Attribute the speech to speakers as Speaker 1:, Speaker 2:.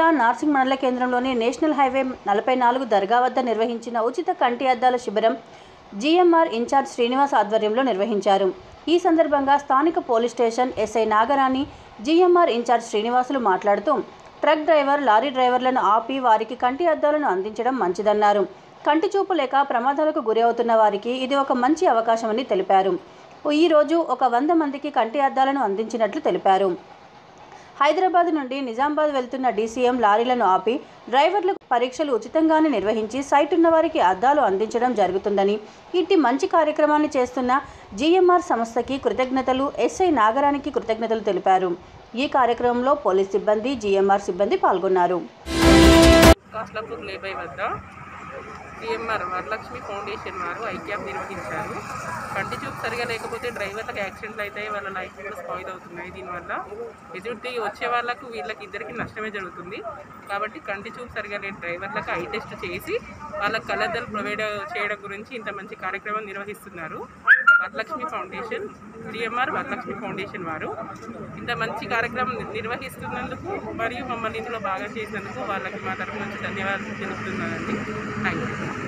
Speaker 1: జిల్లా నార్సింగ్ మండల కేంద్రంలోని నేషనల్ హైవే నలభై నాలుగు దర్గా వద్ద నిర్వహించిన ఉచిత కంటి అద్దాల శిబిరం జీఎంఆర్ ఇన్ఛార్జ్ శ్రీనివాస్ ఆధ్వర్యంలో నిర్వహించారు ఈ సందర్భంగా స్థానిక police station SI Nagarani GMR incharge Srinivasulu మాట్లాడుతూ ట్రక్ డ్రైవర్ లారీ డ్రైవర్లను ఆపి వారికి కంటి అద్దాలను అందించడం మంచిదన్నారు కంటి చూపు లేక ప్రమాదాలకు గురి అవుతున్న వారికి ఇది ఒక మంచి అవకాశమని తెలిపారు ఈ రోజు ఒక వంద మందికి కంటి అద్దాలను అందించినట్లు తెలిపారు హైదరాబాద్ నుండి నిజామాబాద్ వెళ్తున్న డీసీఎం లారీలను ఆపి డ్రైవర్లకు పరీక్షలు ఉచితంగానే నిర్వహించి సైట్ ఉన్న వారికి అద్దాలు అందించడం జరుగుతుందని ఇట్టి మంచి కార్యక్రమాన్ని చేస్తున్న జీఎంఆర్ సంస్థకి కృతజ్ఞతలు ఎస్ఐ నాగరానికి కృతజ్ఞతలు తెలిపారు ఈ కార్యక్రమంలో పోలీస్ సిబ్బంది జీఎంఆర్ సిబ్బంది పాల్గొన్నారు
Speaker 2: కాస్లాపూర్ లేబై వద్ద సిఎంఆర్ వరలక్ష్మి ఫౌండేషన్ వారు ఐక్యాప్ నిర్వహించారు కంటి చూపు సరిగా లేకపోతే డ్రైవర్లకు యాక్సిడెంట్లు అవుతాయి వాళ్ళ లైఫ్ కూడా స్పాయిల్ అవుతున్నాయి దీనివల్ల ఎదుటి వచ్చే వాళ్ళకు వీళ్ళకి ఇద్దరికి నష్టమే జరుగుతుంది కాబట్టి కంటి చూపు సరిగా లేని డ్రైవర్లకు ఐ టెస్ట్ చేసి వాళ్ళకి కలద్దలు ప్రొవైడ్ చేయడం గురించి ఇంత మంచి కార్యక్రమం నిర్వహిస్తున్నారు Varalakshmi foundation GMR Varalakshmi foundation వారు ఇంత మంచి కార్యక్రమం నిర్వహిస్తున్నందుకు మరియు మమ్మల్ని ఇందులో బాగా చేసినందుకు వాళ్ళకి మా తరఫు నుంచి ధన్యవాదాలు తెలుపుతున్నానండి థ్యాంక్ యూ